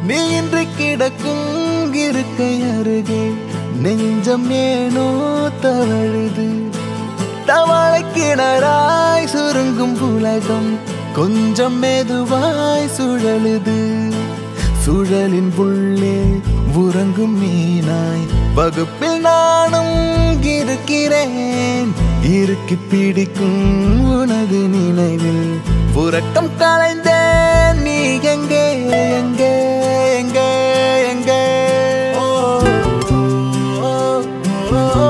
நீ இன்று கிடக்கும் இருக்கை அருகே நெஞ்சம் ஏனோ தவழுது தவளை கிணறாய் சுருங்கும் உலகம் கொஞ்சம் மெதுவாய் சுழலுது சுழலின் உள்ளே உறங்கும் மீனாய் வகுப்பில் நானும் இருக்கிறேன் இறுக்கி பிடிக்கும் உனது நினைவில் உறக்கம் கலைந்தேன் நீ எங்கே எங்கே எங்கே எங்கே ஓ, ஓ, ஓ, ஓ.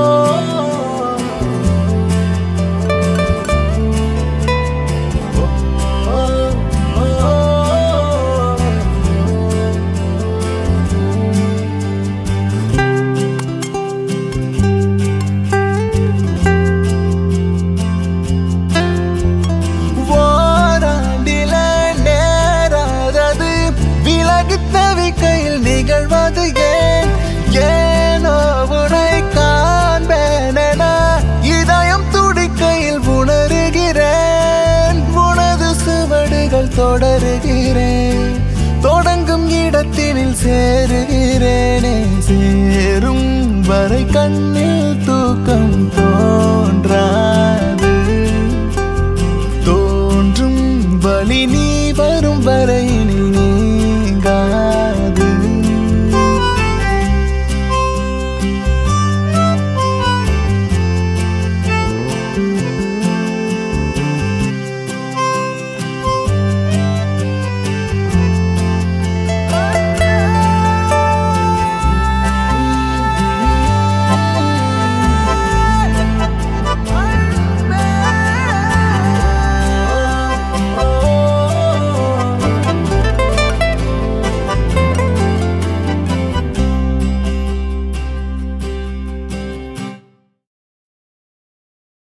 ஓராண்டில நேராதது விலகி தவிக்கையில் நிகழ்வது ஏன் ஏனோ உனை காண்பேன இதயம் துடிக்கையில் உணர்கிறேன் உனது சுவடுகள் தொடருகிறேன் தொடங்கும் இடத்தினில் சேருகிறேனே சேரும் வரை கண்ணில் தூக்கம் தோன்றாது தோன்றும் வழி நீ வரும் வரை